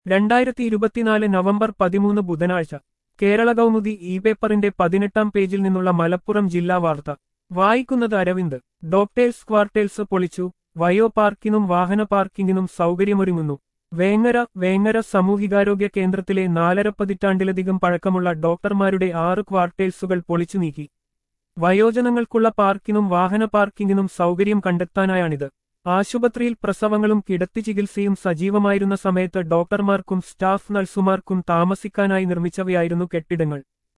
രണ്ടായിരത്തി ഇരുപത്തിനാല് നവംബർ പതിമൂന്ന് ബുധനാഴ്ച കേരള കൗമുദി ഇ പേപ്പറിന്റെ പതിനെട്ടാം പേജിൽ നിന്നുള്ള മലപ്പുറം ജില്ലാ വാർത്ത വായിക്കുന്നത് അരവിന്ദ് ഡോക്ടേഴ്സ് ക്വാർട്ടേഴ്സ് പൊളിച്ചു വയോ പാർക്കിനും വാഹന പാർക്കിങ്ങിനും സൗകര്യമൊരുങ്ങുന്നു വേങ്ങര വേങ്ങര സാമൂഹികാരോഗ്യ കേന്ദ്രത്തിലെ നാലര പതിറ്റാണ്ടിലധികം പഴക്കമുള്ള ഡോക്ടർമാരുടെ ആറ് ക്വാർട്ടേഴ്സുകൾ പൊളിച്ചു നീക്കി വയോജനങ്ങൾക്കുള്ള പാർക്കിനും വാഹന പാർക്കിങ്ങിനും സൗകര്യം കണ്ടെത്താനായാണിത് ആശുപത്രിയിൽ പ്രസവങ്ങളും കിടത്തി ചികിത്സയും സജീവമായിരുന്ന സമയത്ത് ഡോക്ടർമാർക്കും സ്റ്റാഫ് നഴ്സുമാർക്കും താമസിക്കാനായി നിർമ്മിച്ചവയായിരുന്നു കെട്ടിടങ്ങൾ